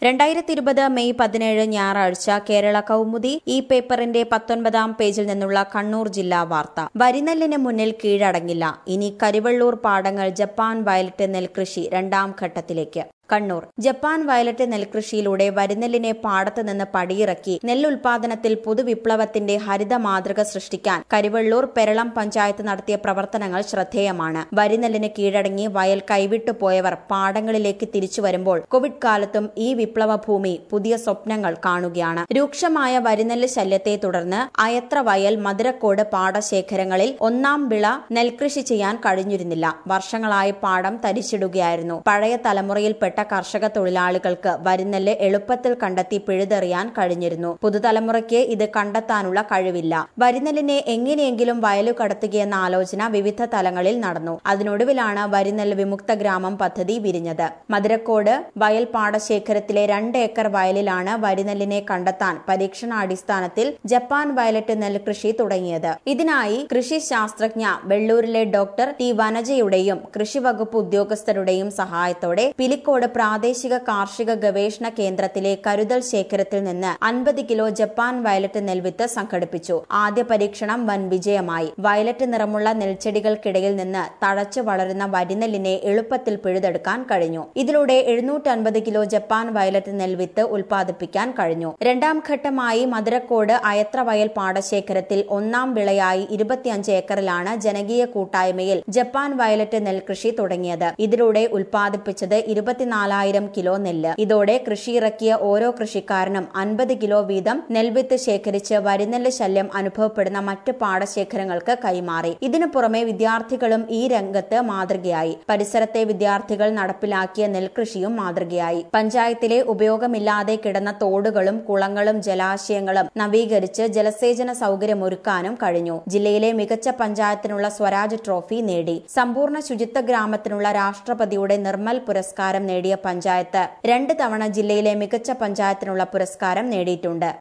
രണ്ടായിരത്തി ഇരുപത് മെയ് പതിനേഴ് ഞായറാഴ്ച കേരള കൗമുദി ഈ പേപ്പറിന്റെ പത്തൊൻപതാം പേജിൽ നിന്നുള്ള കണ്ണൂർ ജില്ലാ വാർത്ത വരിനെല്ലിന് മുന്നിൽ കീഴടങ്ങില്ല ഇനി കരിവള്ളൂർ പാടങ്ങൾ ജപ്പാൻ വയലറ്റ് നെൽകൃഷി രണ്ടാം ഘട്ടത്തിലേക്ക് കണ്ണൂർ ജപ്പാൻ വയലറ്റ് നെൽകൃഷിയിലൂടെ വരിനെല്ലിനെ പാടത്ത് നിന്ന് പടിയിറക്കി നെല്ലുൽപാദനത്തിൽ പുതുവിപ്ലവത്തിന്റെ ഹരിത മാതൃക സൃഷ്ടിക്കാൻ കരിവള്ളൂർ പെരളം പഞ്ചായത്ത് നടത്തിയ പ്രവർത്തനങ്ങൾ ശ്രദ്ധേയമാണ് വരിനെല്ലിന് കീഴടങ്ങി വയൽ കൈവിട്ടു പോയവർ പാടങ്ങളിലേക്ക് തിരിച്ചു വരുമ്പോൾ കോവിഡ് കാലത്തും ഈ വിപ്ലവ ഭൂമി പുതിയ സ്വപ്നങ്ങൾ കാണുകയാണ് രൂക്ഷമായ വരിനെല്ല് ശല്യത്തെ തുടർന്ന് അയത്ര വയൽ മധുരക്കോട് പാടശേഖരങ്ങളിൽ ഒന്നാം വിള നെൽകൃഷി ചെയ്യാൻ കഴിഞ്ഞിരുന്നില്ല വർഷങ്ങളായി പാടം തരിച്ചിടുകയായിരുന്നു പഴയ തലമുറയിൽപ്പെട്ട കർഷക തൊഴിലാളികൾക്ക് വരിനെല്ല് എളുപ്പത്തിൽ കണ്ടെത്തി പിഴുതെറിയാൻ കഴിഞ്ഞിരുന്നു പുതുതലമുറയ്ക്ക് ഇത് കണ്ടെത്താനുള്ള കഴിവില്ല വരിനെല്ലിനെ എങ്ങനെയെങ്കിലും വയലു കടത്തുകയെന്ന ആലോചന വിവിധ തലങ്ങളിൽ നടന്നു അതിനൊടുവിലാണ് വരിനെല്ല് വിമുക്ത ഗ്രാമം പദ്ധതി വിരിഞ്ഞത് മധുരക്കോട് വയൽ പാടശേഖരത്തിലെ രണ്ട് ഏക്കർ വയലിലാണ് വരിനെല്ലിനെ കണ്ടെത്താൻ പരീക്ഷണാടിസ്ഥാനത്തിൽ ജപ്പാൻ വയലറ്റ് നെൽകൃഷി തുടങ്ങിയത് ഇതിനായി കൃഷി ശാസ്ത്രജ്ഞ വെള്ളൂരിലെ ഡോക്ടർ ടി വനജയുടെയും കൃഷി വകുപ്പ് ഉദ്യോഗസ്ഥരുടെയും സഹായത്തോടെ പിലിക്കോട് പ്രാദേശിക കാർഷിക ഗവേഷണ കേന്ദ്രത്തിലെ കരുതൽ ശേഖരത്തിൽ നിന്ന് അൻപത് കിലോ ജപ്പാൻ വയലറ്റ് നെൽവിത്ത് സംഘടിപ്പിച്ചു ആദ്യ പരീക്ഷണം വൻ വിജയമായി വയലറ്റ് നിറമുള്ള നെൽച്ചെടികൾക്കിടയിൽ നിന്ന് തഴച്ചു വളരുന്ന വരിനെല്ലിനെ എളുപ്പത്തിൽ പിഴുതെടുക്കാൻ കഴിഞ്ഞു ഇതിലൂടെ എഴുന്നൂറ്റൻപത് കിലോ ജപ്പാൻ വയലറ്റ് നെൽവിത്ത് ഉൽപ്പാദിപ്പിക്കാൻ കഴിഞ്ഞു രണ്ടാം ഘട്ടമായി മധുരക്കോട് അയത്ര വയൽ പാടശേഖരത്തിൽ ഒന്നാം വിളയായി ഇരുപത്തിയഞ്ച് ഏക്കറിലാണ് ജനകീയ കൂട്ടായ്മയിൽ ജപ്പാൻ വയലറ്റ് നെൽകൃഷി തുടങ്ങിയത് ഇതിലൂടെ ഉൽപ്പാദിപ്പിച്ചത് ഇരുപത്തിനാലായിരം കിലോ നെല്ല് ഇതോടെ കൃഷിയിറക്കിയ ഓരോ കൃഷിക്കാരനും അൻപത് കിലോ വീതം നെൽവിത്ത് ശേഖരിച്ച് വരിനെല്ല് ശല്യം അനുഭവപ്പെടുന്ന മറ്റ് പാടശേഖരങ്ങൾക്ക് കൈമാറി ഇതിനു പുറമെ വിദ്യാർത്ഥികളും ഈ രംഗത്ത് മാതൃകയായി പരിസരത്തെ വിദ്യാർത്ഥികൾ നടപ്പിലാക്കിയ നെൽകൃഷിയും മാതൃകയായി പഞ്ചായത്തിലെ ഉപയോഗമില്ലാതെ കിടന്ന തോടുകളും കുളങ്ങളും ജലാശയങ്ങളും നവീകരിച്ച് ജലസേചന സൗകര്യമൊരുക്കാനും കഴിഞ്ഞു ജില്ലയിലെ മികച്ച പഞ്ചായത്തിനുള്ള സ്വരാജ് ട്രോഫി നേടി സമ്പൂർണ്ണ ശുചിത്വ ഗ്രാമത്തിനുള്ള രാഷ്ട്രപതിയുടെ നിർമ്മൽ പുരസ്കാരം നേടിയ പഞ്ചായത്ത് രണ്ട് തവണ ജില്ലയിലെ മികച്ച പഞ്ചായത്തിനുള്ള പുരസ്കാരം നേടിയിട്ടുണ്ട്